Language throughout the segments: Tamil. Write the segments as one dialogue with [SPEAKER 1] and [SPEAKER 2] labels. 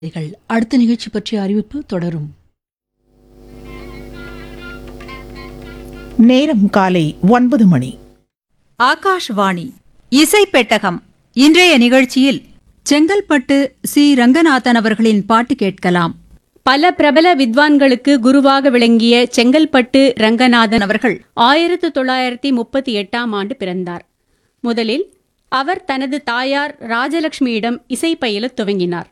[SPEAKER 1] செய்திகள். அடுத்த நிகழ்ச்சி பற்றிய அறிவிப்பு தொடரும்
[SPEAKER 2] நேரம் காலை ஒன்பது மணி
[SPEAKER 3] ஆகாஷ்வாணி இசை பெட்டகம் இன்றைய நிகழ்ச்சியில் செங்கல்பட்டு சி ரங்கநாதன் அவர்களின் பாட்டு கேட்கலாம்
[SPEAKER 4] பல பிரபல வித்வான்களுக்கு குருவாக விளங்கிய செங்கல்பட்டு ரங்கநாதன் அவர்கள் ஆயிரத்து தொள்ளாயிரத்தி முப்பத்தி எட்டாம் ஆண்டு பிறந்தார் முதலில் அவர் தனது தாயார் ராஜலட்சுமியிடம் இசை பயிலத் துவங்கினார்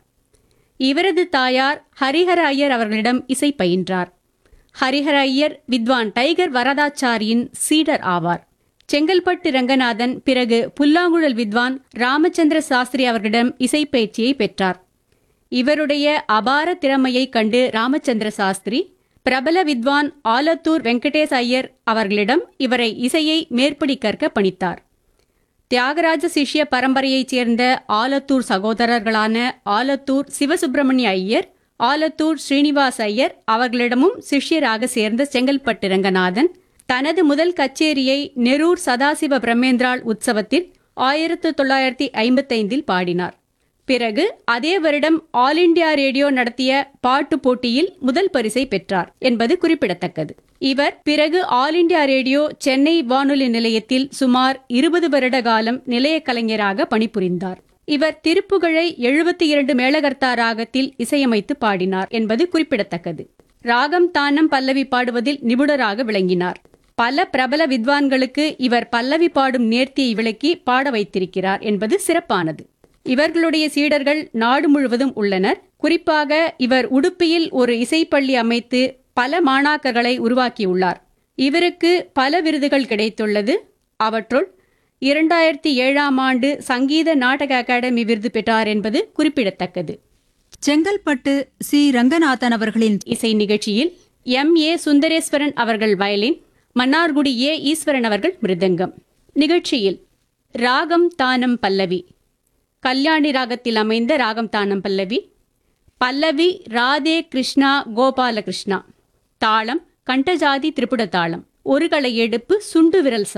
[SPEAKER 4] இவரது தாயார் ஹரிஹர ஐயர் அவர்களிடம் இசை பயின்றார் ஹரிஹர ஐயர் வித்வான் டைகர் வரதாச்சாரியின் சீடர் ஆவார் செங்கல்பட்டு ரங்கநாதன் பிறகு புல்லாங்குழல் வித்வான் ராமச்சந்திர சாஸ்திரி அவர்களிடம் இசைப்பயிற்சியை பெற்றார் இவருடைய அபார திறமையைக் கண்டு ராமச்சந்திர சாஸ்திரி பிரபல வித்வான் ஆலத்தூர் வெங்கடேஷ் ஐயர் அவர்களிடம் இவரை இசையை மேற்படி கற்க பணித்தார் தியாகராஜ சிஷ்ய பரம்பரையைச் சேர்ந்த ஆலத்தூர் சகோதரர்களான ஆலத்தூர் சிவசுப்பிரமணிய ஐயர் ஆலத்தூர் ஸ்ரீனிவாஸ் ஐயர் அவர்களிடமும் சிஷ்யராக சேர்ந்த செங்கல்பட்டு ரங்கநாதன் தனது முதல் கச்சேரியை நெரூர் சதாசிவ பிரம்மேந்திராள் உற்சவத்தில் ஆயிரத்து தொள்ளாயிரத்தி ஐம்பத்தைந்தில் பாடினார் பிறகு அதே வருடம் ஆல் இண்டியா ரேடியோ நடத்திய பாட்டு போட்டியில் முதல் பரிசை பெற்றார் என்பது குறிப்பிடத்தக்கது இவர் பிறகு ஆல் இண்டியா ரேடியோ சென்னை வானொலி நிலையத்தில் சுமார் இருபது வருட காலம் நிலைய கலைஞராக பணிபுரிந்தார் இவர் திருப்புகழை எழுபத்தி இரண்டு மேளகர்த்தா ராகத்தில் இசையமைத்து பாடினார் என்பது குறிப்பிடத்தக்கது ராகம் தானம் பல்லவி பாடுவதில் நிபுணராக விளங்கினார் பல பிரபல வித்வான்களுக்கு இவர் பல்லவி பாடும் நேர்த்தியை விளக்கி பாட வைத்திருக்கிறார் என்பது சிறப்பானது இவர்களுடைய சீடர்கள் நாடு முழுவதும் உள்ளனர் குறிப்பாக இவர் உடுப்பியில் ஒரு இசைப்பள்ளி அமைத்து பல மாணாக்கர்களை உருவாக்கியுள்ளார் இவருக்கு பல விருதுகள் கிடைத்துள்ளது அவற்றுள் இரண்டாயிரத்தி ஏழாம் ஆண்டு சங்கீத நாடக அகாடமி விருது பெற்றார் என்பது குறிப்பிடத்தக்கது
[SPEAKER 3] செங்கல்பட்டு சி ரங்கநாதன் அவர்களின்
[SPEAKER 4] இசை நிகழ்ச்சியில் எம் ஏ சுந்தரேஸ்வரன் அவர்கள் வயலின் மன்னார்குடி ஏ ஈஸ்வரன் அவர்கள் மிருதங்கம் நிகழ்ச்சியில் ராகம் தானம் பல்லவி கல்யாணி ராகத்தில் அமைந்த ராகம் தானம் பல்லவி பல்லவி ராதே கிருஷ்ணா கோபாலகிருஷ்ணா தாளம் கண்டஜாதி திரிபுட தாளம் ஒரு களை எடுப்பு சுண்டு விரல் சா